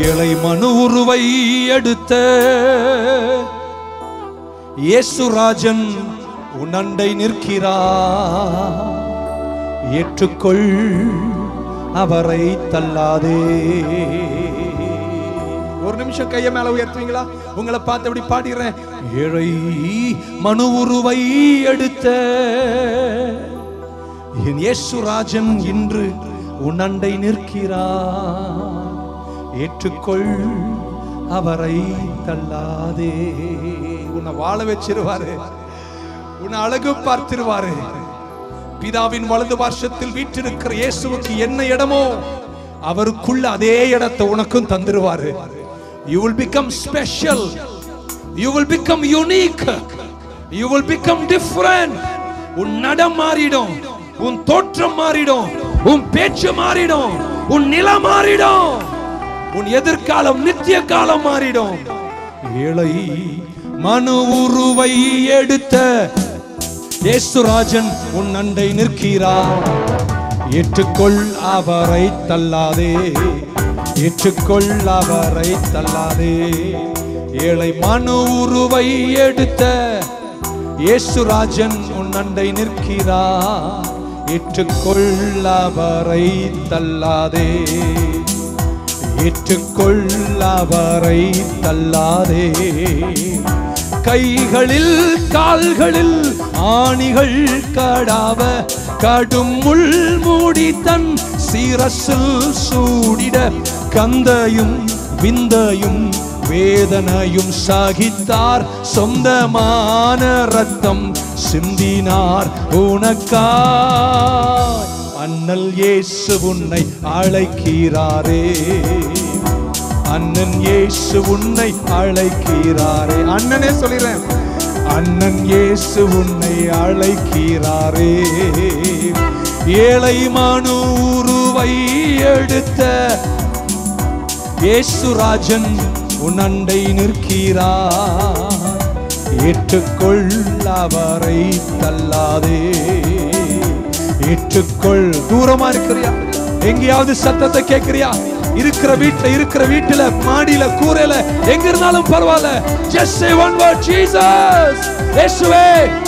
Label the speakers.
Speaker 1: ஏழை மனு உருவை எடுத்த இயேசுராஜன் உன் அண்டை நிற்கிறார் ஏற்றுக்கொள் அவரை தள்ளாதே ஒரு நிமிஷம் கைய மேல உயர்த்துவீங்களா உங்களை பார்த்து அப்படி பாடிடுறேன் ஏழை மனு உருவை எடுத்த என் இயேசுராஜன் இன்று உன் அண்டை நிற்கிறார் ஏற்றுக்கொள் அவரை தள்ளாதே உன்னை வாழ வச்சிருவாரு உன்னை அழகு பார்த்திருவாரு பிதாவின் வலது வருஷத்தில் வீற்றிருக்கிற இயேசுவுக்கு என்ன இடமோ அவருக்குள்ள அதே இடத்தை உனக்கும் தந்துருவாரு you will become special you will become unique you will become different உன் நடம் மாறிடும் உன் தோற்றம் மாறிடும் உன் பேச்சு மாறிடும் உன் நிலம் மாறிடும் உன் எதிர்காலம் நித்திய காலம் மாறிடும் ஏழை மனு உருவை எடுத்த இயேசுராஜன் உன் அண்டை நிற்கிறார் ஏற்றுக்கொள் அவரை தள்ளாதே ஏற்றுக்கொள் அவரை தள்ளாதே ஏழை மனு உருவை எடுத்த இயேசுராஜன் உன் அண்டை நிற்கிறார் ஏற்றுக்கொள் அவரை தள்ளாதே ஏற்றுக்கொள் அவரை தள்ளாதே கைகளில் கால்களில் ஆணிகள் கடாவ கடும் முள் மூடி தன் சீரசில் சூடிட கந்தையும் விந்தையும் வேதனையும் சாகித்தார் சொந்தமான ரத்தம் சிந்தினார் உனக்காய் அண்ணல் இயேசு உன்னை அழைக்கிறாரே அண்ணன் இயேசு உன்னை அழைக்கிறாரே அண்ணனே சொல்லிடுறேன் அண்ணன் இயேசு உன்னை அழைக்கிறாரே ஏழை மனு உருவை எடுத்த இயேசுராஜன் உன் அண்டை நிற்கிறார் ஏற்றுக்கொள் அவரை தள்ளாதே ஏற்றுக்கொள் தூரமா இருக்கிறியா எங்கேயாவது சத்தத்தை கேட்கிறியா இருக்கிற வீட்டுல இருக்கிற வீட்டுல மாடியில கூரையில எங்க இருந்தாலும் பரவாயில்ல just say one word jesus இயேசுவே